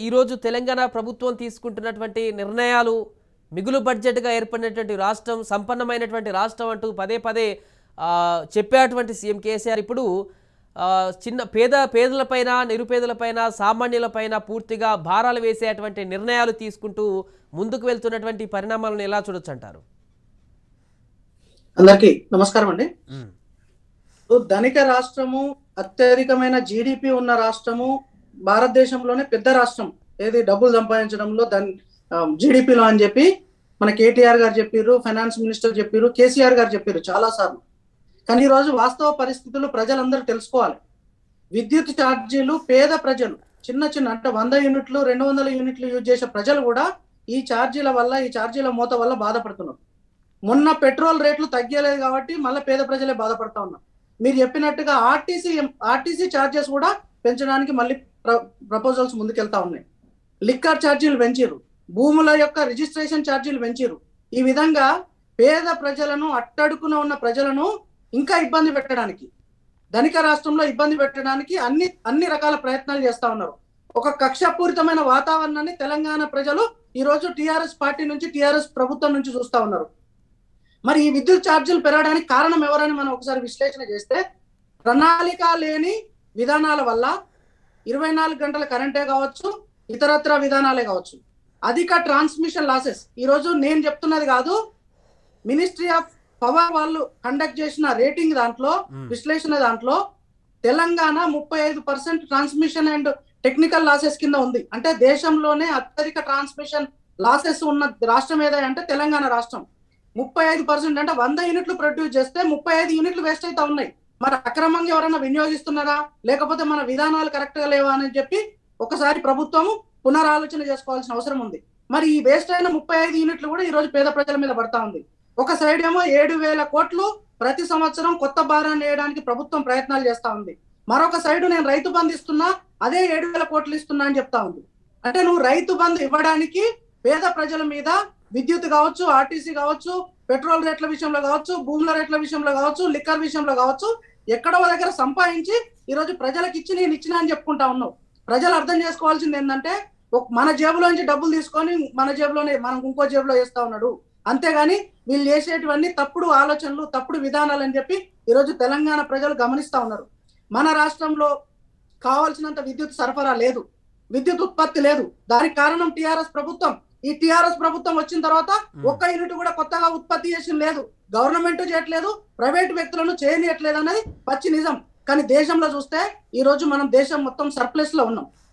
ఈరోజు తెలంగాణ ప్రభుత్వం తీసుకుంటున్నటువంటి నిర్ణయాలు మిగులు బడ్జెట్గా ఏర్పడినటువంటి రాష్ట్రం సంపన్నమైనటువంటి రాష్ట్రం అంటూ పదే పదే ఆ, చెప్పేటువంటి సీఎం కేసీఆర్ ఇప్పుడు ఆ, చిన్న పేద పేదలపైన నిరుపేదలపైన సామాన్యులపైన పూర్తిగా భారాలు వేసేటువంటి నిర్ణయాలు తీసుకుంటూ ముందుకు వెళ్తున్నటువంటి పరిణామాలను ఎలా చూడొచ్చు అంటారు అందరికి నమస్కారం అండి ధనిక రాష్ట్రము అత్యధికమైన జీడిపి ఉన్న రాష్ట్రము భారతదేశంలోనే పెద్ద రాష్ట్రం ఏది డబ్బులు సంపాదించడంలో దాని జీడిపిలో అని చెప్పి మన కేటీఆర్ గారు చెప్పారు ఫైనాన్స్ మినిస్టర్ చెప్పారు కేసీఆర్ గారు చెప్పారు చాలా సార్లు కానీ ఈ రోజు వాస్తవ పరిస్థితులు ప్రజలందరూ తెలుసుకోవాలి విద్యుత్ ఛార్జీలు పేద ప్రజలు చిన్న చిన్న అంటే వంద యూనిట్లు రెండు వందల యూనిట్లు యూజ్ చేసే ప్రజలు కూడా ఈ ఛార్జీల వల్ల ఈ ఛార్జీల మూత వల్ల బాధపడుతున్నారు మొన్న పెట్రోల్ రేట్లు తగ్గలేదు కాబట్టి మళ్ళీ పేద ప్రజలే బాధపడతా ఉన్నారు మీరు చెప్పినట్టుగా ఆర్టీసీ ఆర్టీసీ ఛార్జెస్ కూడా పెంచడానికి మళ్ళీ ప్రపోజల్స్ ముందుకెళ్తా ఉన్నాయి లిక్కర్ ఛార్జీలు పెంచారు భూముల యొక్క రిజిస్ట్రేషన్ ఛార్జీలు పెంచారు ఈ విధంగా పేద ప్రజలను అట్టడుకున ఉన్న ప్రజలను ఇంకా ఇబ్బంది పెట్టడానికి ధనిక రాష్ట్రంలో ఇబ్బంది పెట్టడానికి అన్ని అన్ని రకాల ప్రయత్నాలు చేస్తా ఉన్నారు ఒక కక్షపూరితమైన వాతావరణాన్ని తెలంగాణ ప్రజలు ఈ రోజు టిఆర్ఎస్ పార్టీ నుంచి టిఆర్ఎస్ ప్రభుత్వం నుంచి చూస్తా ఉన్నారు మరి ఈ విద్యుత్ ఛార్జీలు పెరగడానికి కారణం ఎవరని మనం ఒకసారి విశ్లేషణ చేస్తే ప్రణాళిక లేని విధానాల వల్ల ఇరవై నాలుగు గంటల కరెంటే కావచ్చు ఇతరత్ర విధానాలే కావచ్చు అధిక ట్రాన్స్మిషన్ లాసెస్ ఈ రోజు నేను చెప్తున్నది కాదు మినిస్ట్రీ ఆఫ్ పవర్ వాళ్ళు కండక్ట్ చేసిన రేటింగ్ దాంట్లో విశ్లేషణ దాంట్లో తెలంగాణ ముప్పై ఐదు percent transmission and technical losses కింద ఉంది అంటే దేశంలోనే అత్యధిక ట్రాన్స్మిషన్ లాసెస్ ఉన్న రాష్ట్రం ఏదంటే తెలంగాణ రాష్ట్రం ముప్పై ఐదు పర్సెంట్ అంటే వంద యూనిట్లు ప్రొడ్యూస్ చేస్తే ముప్పై ఐదు యూనిట్లు వేస్ట్ అవుతా ఉన్నాయి మరి అక్రమంగా ఎవరైనా వినియోగిస్తున్నారా లేకపోతే మన విధానాలు కరెక్ట్ గా లేవా అని చెప్పి ఒకసారి ప్రభుత్వము పునరాలోచన చేసుకోవాల్సిన అవసరం ఉంది మరి ఈ వేస్ట్ అయిన ముప్పై ఐదు యూనిట్లు కూడా ఈ రోజు పేద ప్రజల మీద పడతా ఉంది ఒక సైడ్ ఏమో ఏడు వేల కోట్లు ప్రతి సంవత్సరం కొత్త భారాన్ని వేయడానికి ప్రభుత్వం ప్రయత్నాలు చేస్తా ఉంది మరొక సైడ్ నేను రైతు బంధు ఇస్తున్నా అదే ఏడు వేల కోట్లు ఇస్తున్నా అని చెప్తా ఉంది అంటే నువ్వు రైతు బంధు ఇవ్వడానికి పేద ప్రజల మీద విద్యుత్ కావచ్చు ఆర్టీసీ కావచ్చు పెట్రోల్ రేట్ల విషయంలో కావచ్చు భూముల రేట్ల విషయంలో కావచ్చు లిక్కర్ విషయంలో కావచ్చు ఎక్కడో దగ్గర సంపాదించి ఈ రోజు ప్రజలకు ఇచ్చి నేను ఇచ్చినా అని చెప్పుకుంటా ఉన్నావు ప్రజలు అర్థం చేసుకోవాల్సింది ఏంటంటే ఒక- మన జేబులోంచి డబ్బులు తీసుకొని మన జేబులోనే మనం ఇంకో జేబులో వేస్తా ఉన్నాడు అంతేగాని వీళ్ళు చేసేటివన్నీ తప్పుడు ఆలోచనలు తప్పుడు విధానాలు అని చెప్పి ఈరోజు తెలంగాణ ప్రజలు గమనిస్తా ఉన్నారు మన రాష్ట్రంలో కావాల్సినంత విద్యుత్ సరఫరా లేదు విద్యుత్ ఉత్పత్తి లేదు దానికి కారణం టిఆర్ఎస్ ప్రభుత్వం ఈ టిఆర్ఎస్ ప్రభుత్వం వచ్చిన తర్వాత ఒక్క యూనిట్ కూడా కొత్తగా ఉత్పత్తి చేసిన లేదు గవర్నమెంట్ చేయట్లేదు ప్రైవేట్ వ్యక్తులను చేయనియట్లేదు అనేది పచ్చి నిజం కానీ దేశంలో చూస్తే ఈ రోజు మనం దేశం మొత్తం సర్ప్లస్ లో ఉన్నాం